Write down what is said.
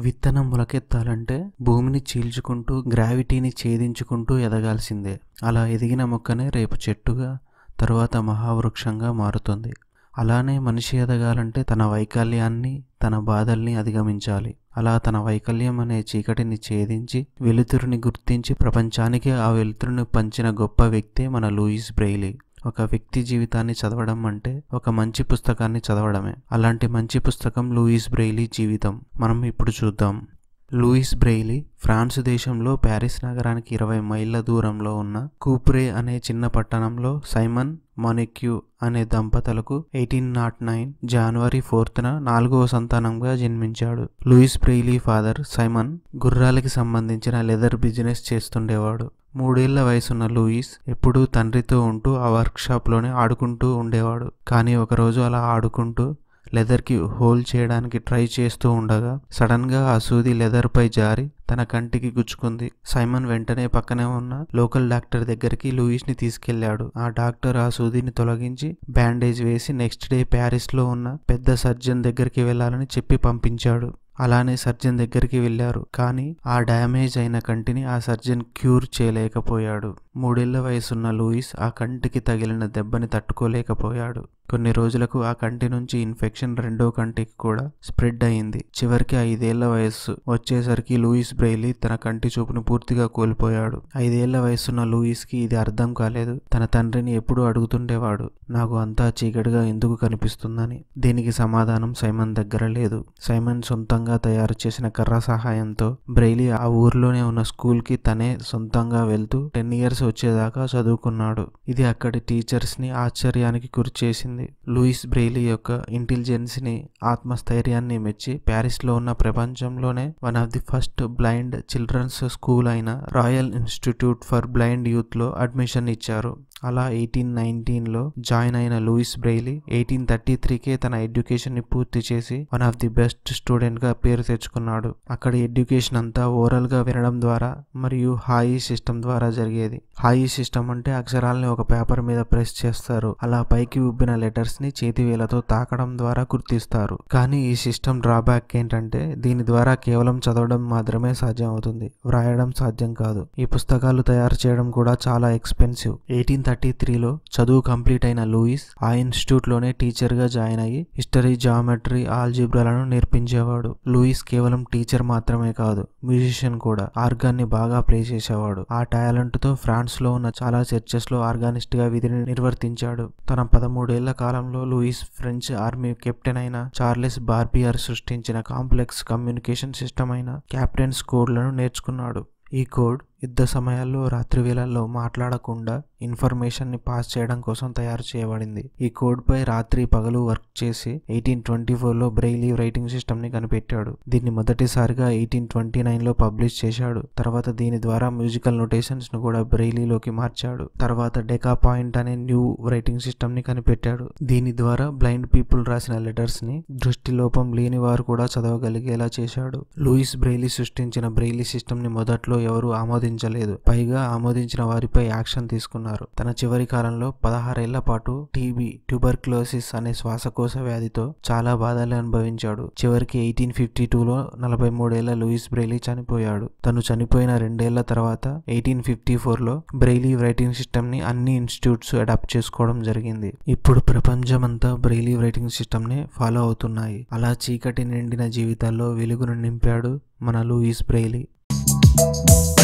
విత్తనం మొలకెత్తాలంటే భూమిని చీల్చుకుంటూ గ్రావిటీని ఛేదించుకుంటూ ఎదగాల్సిందే అలా ఎదిగిన మొక్కనే రేపు చెట్టుగా తరువాత మహావృక్షంగా మారుతుంది అలానే మనిషి ఎదగాలంటే తన వైకల్యాన్ని తన బాధల్ని అధిగమించాలి అలా తన వైకల్యం అనే చీకటిని ఛేదించి వెలుతురుని గుర్తించి ప్రపంచానికి ఆ వెలుతురుని పంచిన గొప్ప వ్యక్తే మన లూయిస్ బ్రెయిలీ ఒక వ్యక్తి జీవితాన్ని చదవడం అంటే ఒక మంచి పుస్తకాన్ని చదవడమే అలాంటి మంచి పుస్తకం లూయిస్ బ్రెయిలీ జీవితం మనం ఇప్పుడు చూద్దాం లూయిస్ బ్రెయిలీ ఫ్రాన్స్ దేశంలో ప్యారిస్ నగరానికి ఇరవై మైళ్ళ దూరంలో ఉన్న కూప్రే అనే చిన్న పట్టణంలో సైమన్ మానిక్యూ అనే దంపతులకు ఎయిటీన్ నాట్ నైన్ జనవరి ఫోర్త్న నాలుగవ సంతానంగా జన్మించాడు లూయిస్ బ్రెయిలీ ఫాదర్ సైమన్ గుర్రాలకి సంబంధించిన లెదర్ బిజినెస్ చేస్తుండేవాడు మూడేళ్ల వయసున్న లూయిస్ ఎప్పుడూ తండ్రితో ఉంటూ ఆ వర్క్షాప్లోనే ఆడుకుంటూ ఉండేవాడు కానీ ఒకరోజు అలా ఆడుకుంటూ లెదర్కి హోల్ చేయడానికి ట్రై చేస్తూ ఉండగా సడన్గా ఆ సూది లెదర్పై జారి తన కంటికి గుచ్చుకుంది సైమన్ వెంటనే పక్కనే ఉన్న లోకల్ డాక్టర్ దగ్గరికి లూయిస్ని తీసుకెళ్లాడు ఆ డాక్టర్ ఆ సూదిని తొలగించి బ్యాండేజ్ వేసి నెక్స్ట్ డే ప్యారిస్లో ఉన్న పెద్ద సర్జన్ దగ్గరికి వెళ్ళాలని చెప్పి పంపించాడు అలానే సర్జన్ దగ్గరికి వెళ్ళారు కానీ ఆ డ్యామేజ్ అయిన కంటిని ఆ సర్జన్ క్యూర్ చేయలేకపోయాడు మూడేళ్ల వయసున్న లూయిస్ ఆ కంటికి తగిలిన దెబ్బని తట్టుకోలేకపోయాడు కొన్ని రోజులకు ఆ కంటి నుంచి ఇన్ఫెక్షన్ రెండో కంటికి కూడా స్ప్రెడ్ అయింది చివరికి ఐదేళ్ల వయస్సు వచ్చేసరికి లూయిస్ బ్రెయిలీ తన కంటి చూపును పూర్తిగా కోల్పోయాడు ఐదేళ్ల వయసున్న లూయిస్కి ఇది అర్థం కాలేదు తన తండ్రిని ఎప్పుడూ అడుగుతుండేవాడు నాకు అంతా చీకటిగా ఎందుకు కనిపిస్తుందని దీనికి సమాధానం సైమన్ దగ్గర లేదు సైమన్ సొంతంగా తయారు చేసిన కర్ర సహాయంతో బ్రెయిలీ ఆ ఊర్లోనే ఉన్న స్కూల్కి తనే సొంతంగా వెళ్తూ టెన్ ఇయర్స్ వచ్చేదాకా చదువుకున్నాడు ఇది అక్కడి టీచర్స్ ని ఆశ్చర్యానికి గురిచేసింది లూయిస్ బ్రెయిలీ యొక్క ఇంటెలిజెన్స్ ని ఆత్మస్థైర్యాన్ని మెచ్చి ప్యారిస్ లో ఉన్న ప్రపంచంలోనే one of the first blind children's school అయిన Royal Institute for Blind Youth లో అడ్మిషన్ ఇచ్చారు అలా ఎయిటీన్ నైన్టీన్లో జాయిన్ అయిన లూయిస్ బ్రెయిలీ ఎయిటీన్ థర్టీ త్రీకే తన ఎడ్యుకేషన్ని పూర్తి చేసి వన్ ఆఫ్ ది బెస్ట్ స్టూడెంట్గా పేరు తెచ్చుకున్నాడు అక్కడ ఎడ్యుకేషన్ అంతా ఓరల్గా వినడం ద్వారా మరియు హాయి సిస్టమ్ ద్వారా జరిగేది హాయి సిస్టమ్ అంటే అక్షరాలని ఒక పేపర్ మీద ప్రెస్ చేస్తారు అలా పైకి ఉబ్బిన లెటర్స్ని చేతివేలతో తాకడం ద్వారా గుర్తిస్తారు కానీ ఈ సిస్టమ్ డ్రాబ్యాక్ ఏంటంటే దీని ద్వారా కేవలం చదవడం మాత్రమే సాధ్యం అవుతుంది వ్రాయడం సాధ్యం కాదు ఈ పుస్తకాలు తయారు చేయడం కూడా చాలా ఎక్స్పెన్సివ్ ఎయిటీన్ థర్టీ త్రీలో చదువు కంప్లీట్ అయిన లూయిస్ ఆ ఇన్స్టిట్యూట్లోనే టీచర్గా జాయిన్ అయ్యి హిస్టరీ జామెట్రీ ఆల్జిబ్రాలను నేర్పించేవాడు లూయిస్ కేవలం టీచర్ మాత్రమే కాదు మ్యూజిషియన్ కూడా ఆర్గాన్ని బాగా ప్లే చేసేవాడు ఆ టాలెంట్తో ఫ్రాన్స్లో ఉన్న చాలా చర్చెస్లో ఆర్గానిస్ట్గా విధిని నిర్వర్తించాడు తన పదమూడేళ్ల కాలంలో లూయిస్ ఫ్రెంచ్ ఆర్మీ కెప్టెన్ అయిన చార్లెస్ బార్బియర్ సృష్టించిన కాంప్లెక్స్ కమ్యూనికేషన్ సిస్టమ్ అయిన క్యాప్టెన్స్ కోడ్లను నేర్చుకున్నాడు ఈ కోడ్ యుద్ధ సమయాల్లో రాత్రి వేళల్లో మాట్లాడకుండా ఇన్ఫర్మేషన్ని పాస్ చేయడం కోసం తయారు చేయబడింది ఈ కోడ్పై రాత్రి పగలు వర్క్ చేసి ఎయిటీన్ ట్వంటీ ఫోర్లో బ్రెయిలీ రైటింగ్ సిస్టమ్ని కనిపెట్టాడు దీన్ని మొదటిసారిగా ఎయిటీన్ ట్వంటీ నైన్లో పబ్లిష్ చేశాడు తర్వాత దీని ద్వారా మ్యూజికల్ నోటేషన్స్ను కూడా బ్రెయిలీలోకి మార్చాడు తర్వాత డెకా పాయింట్ అనే న్యూ రైటింగ్ సిస్టమ్ని కనిపెట్టాడు దీని ద్వారా బ్లైండ్ పీపుల్ రాసిన లెటర్స్ని దృష్టి లోపం లేని వారు కూడా చదవగలిగేలా చేశాడు లూయిస్ బ్రెయిలీ సృష్టించిన బ్రెయిలీ సిస్టమ్ని మొదట్లో ఎవరు ఆమోదించలేదు పైగా ఆమోదించిన వారిపై యాక్షన్ తీసుకున్నారు తన చివరి కాలంలో పదహారేళ్ల పాటు టీబీ ట్యూబర్క్లోసిస్ అనే శ్వాసకోశ వ్యాధితో చాలా బాధలు అనుభవించాడు చివరికి ఎయిటీన్ ఫిఫ్టీ టూలో నలభై మూడేళ్ల లూయిస్ బ్రెయిలీ చనిపోయాడు తను చనిపోయిన రెండేళ్ల తర్వాత ఎయిటీన్ ఫిఫ్టీ ఫోర్లో బ్రెయిలీ రైటింగ్ సిస్టమ్ని అన్ని ఇన్స్టిట్యూట్స్ అడాప్ట్ చేసుకోవడం జరిగింది ఇప్పుడు ప్రపంచమంతా బ్రెయిలీ రైటింగ్ సిస్టమ్ని ఫాలో అవుతున్నాయి అలా చీకటి నిండిన జీవితాల్లో వెలుగును నింపాడు మన లూయిస్ బ్రెయిలీ